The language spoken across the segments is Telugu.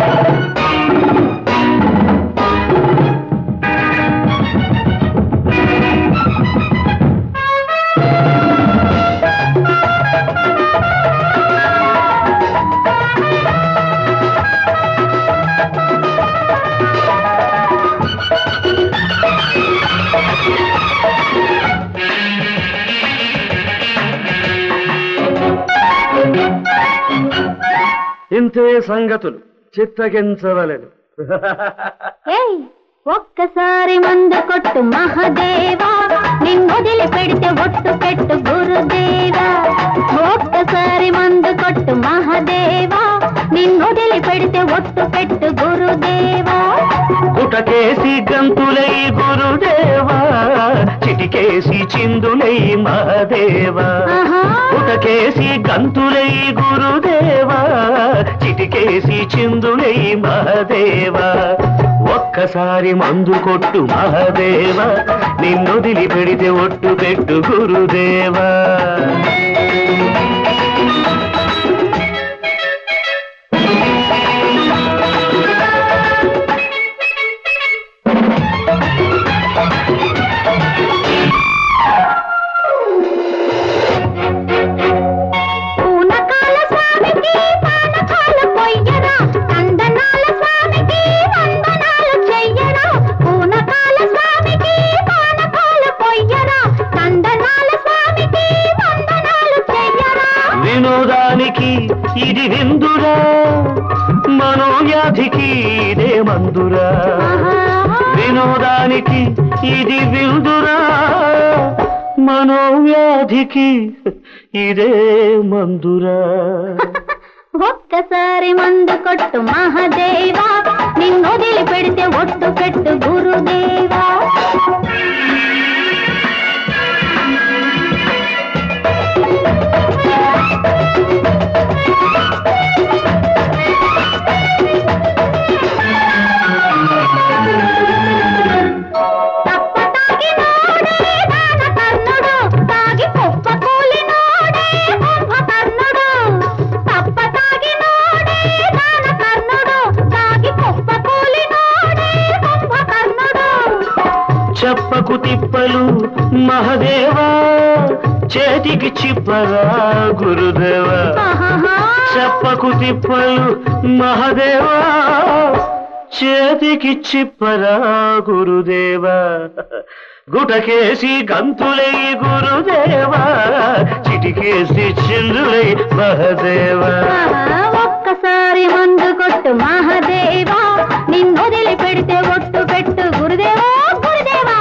ఇంతే సంగతులు చిత్తగించవలెను ఏయ్ ఒక్కసారి మందు కొట్టు మహదేవా నిన్నొదిలి పెడితే ఒట్టు పెట్టు గురుదేవా ఒక్కసారి మందు కొట్టు మహదేవా నిన్నొదిలి పెడితే ఒట్టు పెట్టు గురుదేవా గుటకేసి గంతులై గురుదేవా చిటికేసి చిందులై మహాదేవా ఆహా. గుటకేసి గంతులై గురుదేవా చిటికేసి చిందులై మహాదేవా ఒక్కసారి మందు కొట్టు మహాదేవా నిన్నొదిలి పెడితే ఒట్టు పెట్టు గురుదేవా పూనకాల స్వామికి పానకాలు పొయ్యరా నందనాల స్వామికి వందనాలు చెయ్యరా పూనకాల స్వామికి పానకాలు పొయ్యరా నందనాల స్వామికి వందనాలు చెయ్యరా వినోదానికి ఇది విందురా మనోవ్యాధికి ఇదే మందురా వినోదానికి ఇది విందురా మనోవ్యాధికి ఇదే మందురా ఒక్కసారి మందు కొట్టు మహదేవా నిన్నొదిలి పెడితే ఒట్టు పెట్టు గురుదేవా తప్ప తాగినోడే దానకర్ణుడు, తాగి కుప్ప కూలినోడే కుంభకర్ణుడు. తప్ప తాగినోడే దానకర్ణుడు, తాగి కుప్ప కూలినోడే కుంభకర్ణుడు. చెప్పకు తిప్పలు మహదేవా చేతికి చిప్పరా గురుదేవా ఆహాహా. చెప్పకు తిప్పలు మహదేవా చేతికి చిప్పరా గురుదేవా గుటకేసి గంతులై గురుదేవా చిటికేసి చిందులై మహదేవా ఆహా, ఒక్కసారి మందు కొట్టు మహదేవా నిన్నొదిలి పెడితే ఒట్టు పెట్టు గురుదేవా గురుదేవా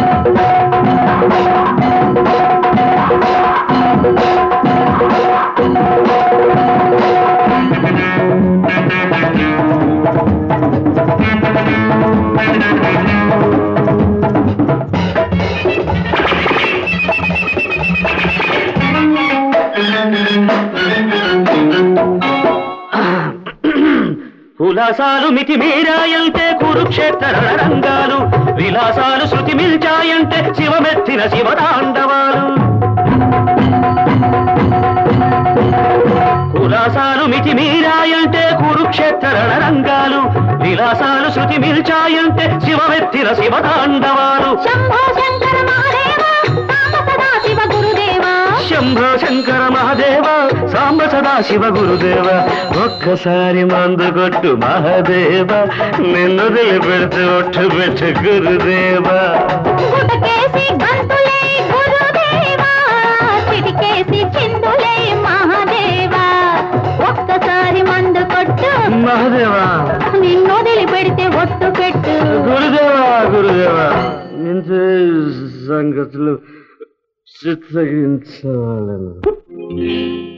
ఉల్లాసాలు మితి మీరాయంటే కురుక్షేత్ర రంగాలు విలాసాలు శృతి మిల్చాయంటే శివమెత్తిన శివతాండవాలు కులాసాలు మితి మీరాయంటే కురుక్షేత్ర రంగాలు విలాసాలు శృతి మిల్చాయంటే శివమెత్తిన శివతాండవాలు శంభో శంకర మహాదేవా సాంబ సదా శివ గురుదేవా శంభో శంకర మహాదేవ సాంబ సదా శివ గురుదేవ ఒక్కసారి మందు కొట్టు మహాదేవ నిన్ను పెడితే ఒట్టు పెట్టు గురుదేవ గుటకేసి గంతులే గురుదేవా చిటికేసి చిందులే మహాదేవా ఒక్కసారి మందు కొట్టు మహాదేవ నిన్నొదిలి పెడితే ఒట్టు పెట్టు గురుదేవ గురుదేవ ఇంతే సంగతులు చిత్తగించాలను